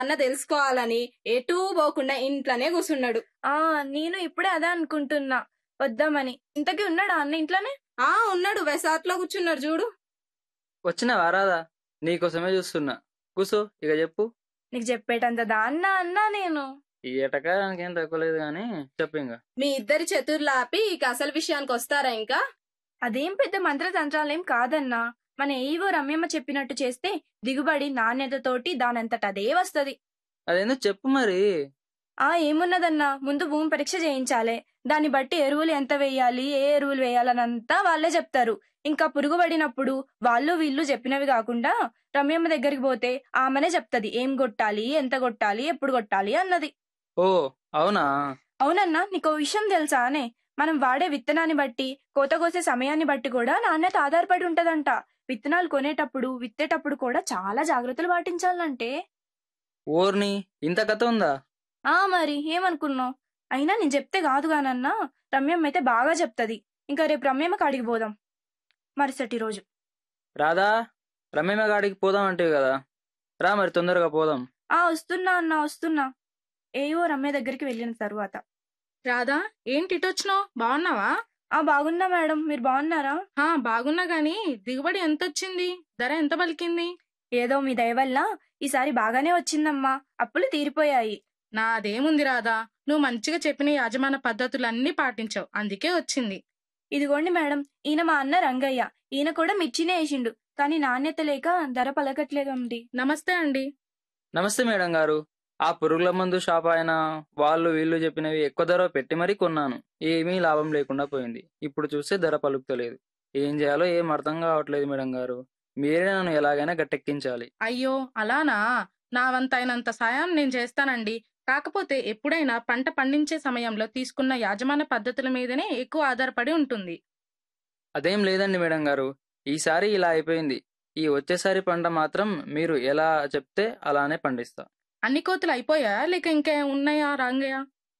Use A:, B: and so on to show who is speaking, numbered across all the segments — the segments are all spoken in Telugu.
A: అన్న తెలుసుకోవాలని ఎటూ పోకుండా ఇంట్లోనే కూర్చున్నాడు
B: ఆ నేను ఇప్పుడే అదే అనుకుంటున్నా వద్దామని ఇంతకీ ఉన్నాడా అన్న ఇంట్లోనే
A: ఆ ఉన్నాడు వెసాట్లో కూర్చున్నాడు చూడు
C: వచ్చిన వారాదా నీకోసమే చూస్తున్నా కూసో ఇక చెప్పు
B: నీకు చెప్పేటంత దాన్న అన్నా నేను
C: ఈ ఏటకా నాకేం తక్కువలేదు కానీ చెప్పు ఇంకా
A: మీ ఇద్దరి చతుర్లు ఆపి ఇక అసలు విషయానికి వస్తారా ఇంకా
B: అదేం పెద్ద మంత్రతంత్రాలేం కాదన్నా మన ఏవో రమ్యమ్మ చెప్పినట్టు చేస్తే దిగుబడి నాణ్యతతోటి దానంతట అదే వస్తది
C: అదేందో చెప్పు మరి
B: ఆ ఏమున్నదన్నా ముందు భూమి పరీక్ష చేయించాలే దాన్ని బట్టి ఎరువులు ఎంత వేయాలి ఏ ఎరువులు వేయాలనంతా వాళ్ళే చెప్తారు ఇంకా పురుగు పడినప్పుడు వాళ్ళు వీళ్ళు చెప్పినవి కాకుండా రమ్యమ్మ దగ్గరికి పోతే ఆమెనే చెప్తది ఏం కొట్టాలి ఎంత కొట్టాలి ఎప్పుడు కొట్టాలి అన్నది
C: ఓ అవునా
B: అవునన్నా నీకో విషయం తెలుసా అనే మనం వాడే విత్తనాన్ని బట్టి కోత కోసే సమయాన్ని బట్టి కూడా నాణ్యత ఆధారపడి ఉంటదంట విత్తనాలు కొనేటప్పుడు విత్తేటప్పుడు కూడా చాలా జాగ్రత్తలు పాటించాలంటే
C: ఓర్ని ఇంత కథ ఉందా
B: ఆ మరి ఏమనుకున్నావు అయినా నేను చెప్తే కాదు కానన్నా రమ్యమ్మ అయితే బాగా చెప్తది ఇంకా రేపు రమ్యమ్మ కాడికి పోదాం మరుసటి రోజు
C: రాధా రమ్యమ్మ గాడికి పోదాం అంటే కదా రా మరి తొందరగా పోదాం
B: ఆ వస్తున్నా అన్నా వస్తున్నా ఏవో రమ్య దగ్గరికి వెళ్ళిన తరువాత
D: రాధా ఏంటి ఇటొచ్చినావు బాగున్నావా
B: ఆ బాగున్నా మేడం మీరు బాగున్నారా
D: హా బాగున్నా గాని దిగుబడి ఎంత వచ్చింది ధర ఎంత పలికింది
B: ఏదో మీ దయ వల్ల ఈసారి బాగానే వచ్చిందమ్మా అప్పులు తీరిపోయాయి
D: నాదేముంది రాధా నువ్వు మంచిగా చెప్పిన యాజమాన పద్ధతులన్నీ పాటించావు అందుకే వచ్చింది
B: ఇదిగోండి మేడం ఈయన మా అన్న రంగయ్య ఈయన కూడా మిర్చినే వేసిండు కానీ నాణ్యత లేక ధర పలకట్లేదండి
D: నమస్తే అండి
C: నమస్తే మేడం గారు ఆ పురుగుల మందు షాప్ ఆయన వాళ్ళు వీళ్ళు చెప్పినవి ఎక్కువ ధర పెట్టి మరీ కొన్నాను ఏమీ లాభం లేకుండా పోయింది ఇప్పుడు చూస్తే ధర పలుకుతలేదు ఏం చేయాలో ఏం అర్థం కావట్లేదు మేడం గారు మీరే నన్ను ఎలాగైనా గట్టెక్కించాలి
D: అయ్యో అలానా నా వంతైనంత సాయం నేను చేస్తానండి కాకపోతే ఎప్పుడైనా పంట పండించే సమయంలో తీసుకున్న యాజమాన పద్ధతుల మీదనే ఎక్కువ ఆధారపడి ఉంటుంది
C: అదేం లేదండి మేడం గారు ఈసారి ఇలా అయిపోయింది ఈ వచ్చేసారి పంట మాత్రం మీరు ఎలా చెప్తే అలానే పండిస్తా
D: అన్ని కోతులు అయిపోయా లేక ఇంకా ఉన్నాయా రంగయ్య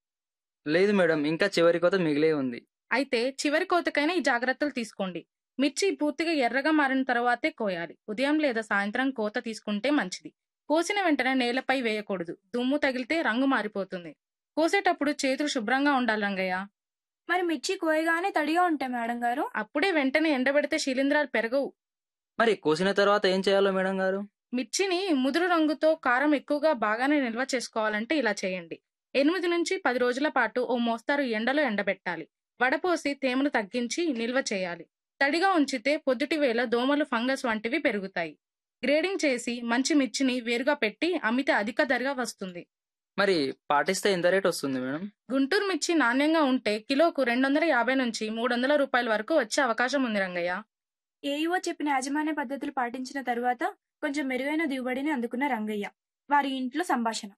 C: లేదు మేడం ఇంకా చివరి కొత్త మిగిలే ఉంది
D: అయితే చివరి కోతకైనా ఈ జాగ్రత్తలు తీసుకోండి మిర్చి పూర్తిగా ఎర్రగా మారిన తర్వాతే కోయాలి ఉదయం లేదా సాయంత్రం కోత తీసుకుంటే మంచిది కోసిన వెంటనే నేలపై వేయకూడదు దుమ్ము తగిలితే రంగు మారిపోతుంది కోసేటప్పుడు చేతులు శుభ్రంగా ఉండాలి రంగయ్య
B: మరి మిర్చి కోయగానే తడిగా ఉంటాయి మేడం గారు
D: అప్పుడే వెంటనే ఎండబెడితే శిలీంధ్రాలు పెరగవు
C: మరి కోసిన తర్వాత ఏం చేయాలో మేడం గారు
D: మిర్చిని ముదురు రంగుతో కారం ఎక్కువగా బాగానే నిల్వ చేసుకోవాలంటే ఇలా చేయండి ఎనిమిది నుంచి పది రోజుల పాటు ఓ మోస్తారు ఎండలో ఎండబెట్టాలి వడపోసి తేమను తగ్గించి నిల్వ చేయాలి తడిగా ఉంచితే పొద్దుటి వేళ దోమలు ఫంగస్ వంటివి పెరుగుతాయి గ్రేడింగ్ చేసి మంచి మిర్చిని వేరుగా పెట్టి అమ్మితే అధిక ధరగా వస్తుంది
C: మరి పాటిస్తే ఎంత రేట్ వస్తుంది మేడం
D: గుంటూరు మిర్చి నాణ్యంగా ఉంటే కిలోకు రెండు వందల యాభై నుంచి మూడు వందల రూపాయల వరకు వచ్చే అవకాశం ఉంది రంగయ్య
B: ఏఈఓ చెప్పిన యాజమాన్య పద్ధతులు పాటించిన తరువాత కొంచెం మెరుగైన దిగుబడిని అందుకున్న రంగయ్య వారి ఇంట్లో సంభాషణ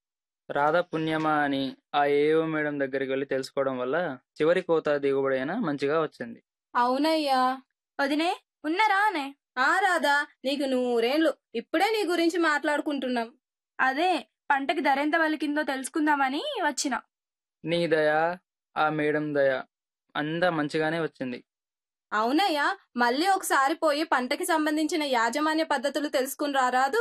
C: రాధా పుణ్యమా అని ఆ ఏఓ మేడం దగ్గరికి వెళ్ళి తెలుసుకోవడం వల్ల చివరి కోత దిగుబడి అయినా మంచిగా వచ్చింది
A: అవునయ్యా
B: వదినే ఉన్నారా అనే
A: ఆ రాధా నీకు నూరేండ్లు ఇప్పుడే నీ గురించి మాట్లాడుకుంటున్నాం
B: అదే పంటకి ధర ఎంత పలికిందో తెలుసుకుందామని వచ్చిన
C: నీ దయ ఆ మేడం దయ అంతా మంచిగానే వచ్చింది
A: అవునయ్యా మళ్ళీ ఒకసారి పోయి పంటకి సంబంధించిన యాజమాన్య పద్ధతులు తెలుసుకుని రారాదు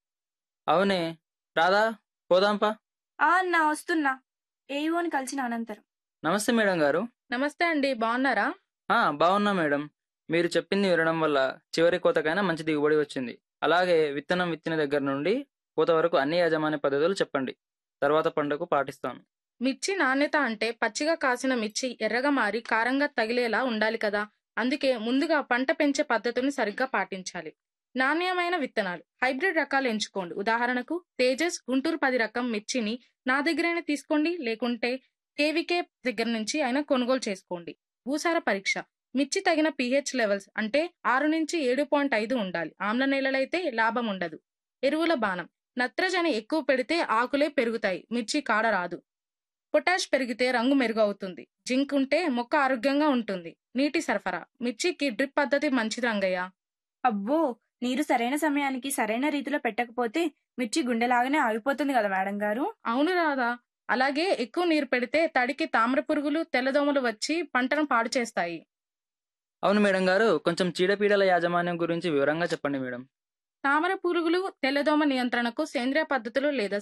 C: అవునే రాధా పోదాంపా
B: ఆ అన్నా వస్తున్నా ఏఈఓని కలిసిన అనంతరం
C: నమస్తే మేడం గారు
D: నమస్తే అండి బాగున్నారా
C: ఆ బాగున్నా మేడం మీరు చెప్పింది వినడం వల్ల చివరి కోతకైనా మంచి దిగుబడి వచ్చింది అలాగే విత్తనం విత్తిన దగ్గర నుండి కోత వరకు అన్ని యాజమాన్య పద్ధతులు చెప్పండి తర్వాత పంటకు పాటిస్తాను
D: మిర్చి నాణ్యత అంటే పచ్చిగా కాసిన మిర్చి ఎర్రగా మారి కారంగా తగిలేలా ఉండాలి కదా అందుకే ముందుగా పంట పెంచే పద్ధతుల్ని సరిగ్గా పాటించాలి నాణ్యమైన విత్తనాలు హైబ్రిడ్ రకాలు ఎంచుకోండి ఉదాహరణకు తేజస్ గుంటూరు పది రకం మిర్చిని నా దగ్గరైనా తీసుకోండి లేకుంటే కేవికే దగ్గర నుంచి అయినా కొనుగోలు చేసుకోండి భూసార పరీక్ష మిర్చి తగిన పిహెచ్ లెవెల్స్ అంటే ఆరు నుంచి ఏడు పాయింట్ ఐదు ఉండాలి ఆమ్ల నేలలైతే లాభం ఉండదు ఎరువుల బాణం నత్రజని ఎక్కువ పెడితే ఆకులే పెరుగుతాయి మిర్చి కాడ రాదు పొటాష్ పెరిగితే రంగు మెరుగు అవుతుంది జింక్ ఉంటే మొక్క ఆరోగ్యంగా ఉంటుంది నీటి సరఫరా మిర్చికి డ్రిప్ పద్ధతి మంచిది రంగయ్య
B: అబ్బో నీరు సరైన సమయానికి సరైన రీతిలో పెట్టకపోతే మిర్చి గుండెలాగానే ఆగిపోతుంది కదా మేడం గారు
D: అవును రాదా అలాగే ఎక్కువ నీరు పెడితే తడికి తామ్ర పురుగులు తెల్లదోమలు వచ్చి పంటను పాడు చేస్తాయి
C: అవును మేడం గారు కొంచెం చీడపీడల యాజమాన్యం గురించి వివరంగా చెప్పండి మేడం
D: తామర పురుగులు తెల్లదోమ నియంత్రణకు సేంద్రియ పద్ధతులు లేదా